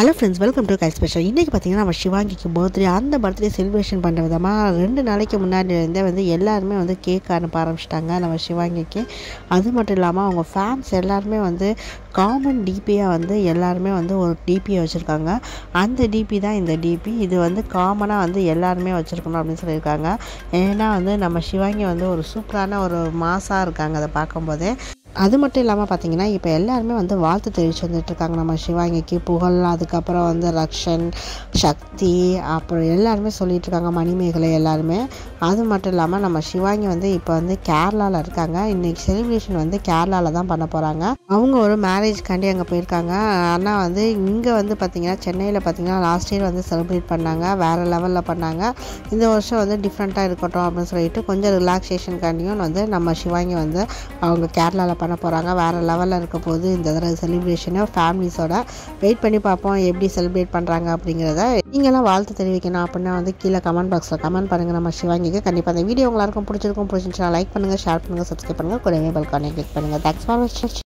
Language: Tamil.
ஹலோ ஃப்ரெண்ட்ஸ் வெல்கம் டு கை ஸ்பெஷல் இன்றைக்கி பார்த்தீங்கன்னா நம்ம சிவாங்கிக்கு பர்த்டே அந்த பர்த்டே செலிப்ரேஷன் பண்ணுற விதமாக ரெண்டு நாளைக்கு முன்னாடி இருந்தே வந்து எல்லாருமே வந்து கேக் அனுப்ப ஆரம்பிச்சிட்டாங்க நம்ம சிவாங்கிக்கு அது மட்டும் இல்லாமல் அவங்க ஃபேன்ஸ் எல்லாருமே வந்து காமன் டிபியாக வந்து எல்லாருமே வந்து ஒரு டிபியை வச்சுருக்காங்க அந்த டிபி தான் இந்த டிபி இது வந்து காமனாக வந்து எல்லாருமே வச்சுருக்கணும் அப்படின்னு சொல்லியிருக்காங்க ஏன்னா வந்து நம்ம சிவாங்கி வந்து ஒரு சூப்பரான ஒரு மாசாக இருக்காங்க அதை பார்க்கும்போதே அது மட்டும் இல்லாமல் பார்த்தீங்கன்னா இப்போ எல்லாருமே வந்து வாழ்த்து தெரிவித்து வந்துட்டுருக்காங்க நம்ம சிவாங்கிக்கு புகழ் அதுக்கப்புறம் வந்து ரக்ஷன் சக்தி அப்புறம் எல்லாருமே சொல்லிட்டு இருக்காங்க மணிமேகலை எல்லாருமே அது மட்டும் இல்லாமல் நம்ம சிவாங்கி வந்து இப்போ வந்து கேரளாவில் இருக்காங்க இன்றைக்கி செலிப்ரேஷன் வந்து கேரளாவில் தான் பண்ண போகிறாங்க அவங்க ஒரு மேரேஜ்க்காண்டி அங்கே போயிருக்காங்க ஆனால் வந்து இங்கே வந்து பார்த்திங்கன்னா சென்னையில் பார்த்திங்கன்னா லாஸ்ட் இயர் வந்து செலிப்ரேட் பண்ணாங்க வேறு லெவலில் பண்ணாங்க இந்த வருஷம் வந்து டிஃப்ரெண்ட்டாக இருக்கட்டும் அப்படின்னு சொல்லிட்டு கொஞ்சம் ரிலாக்ஸேஷனுக்காண்டியும் வந்து நம்ம சிவாங்கி வந்து அவங்க கேரளாவில் பண்ண போகிறாங்க வேறு லெவலில் இருக்க போது இந்த தடவை செலிப்ரேஷனை ஃபேமிலிஸோட வெயிட் பண்ணி பார்ப்போம் எப்படி செலிப்ரேட் பண்ணுறாங்க அப்படிங்கிறத நீங்களாம் வாழ்த்து தெரிவிக்கணும் அப்படின்னா வந்து கீழே கமெண்ட் பாக்ஸில் கமெண்ட் பண்ணுங்கள் நம்ம சிவாங்கிக்கு கண்டிப்பாக அந்த வீடியோ உங்களுக்கும் பிடிச்சிருக்கும் பிடிச்சிருந்துச்சுன்னா லைக் பண்ணுங்கள் ஷேர் பண்ணுங்கள் சப்ஸ்கிரைப் பண்ணுங்கள் கூடவே பெல் கானே கிளிக் பண்ணுங்கள் தேங்க்ஸ் ஃபார் வாட்சிங்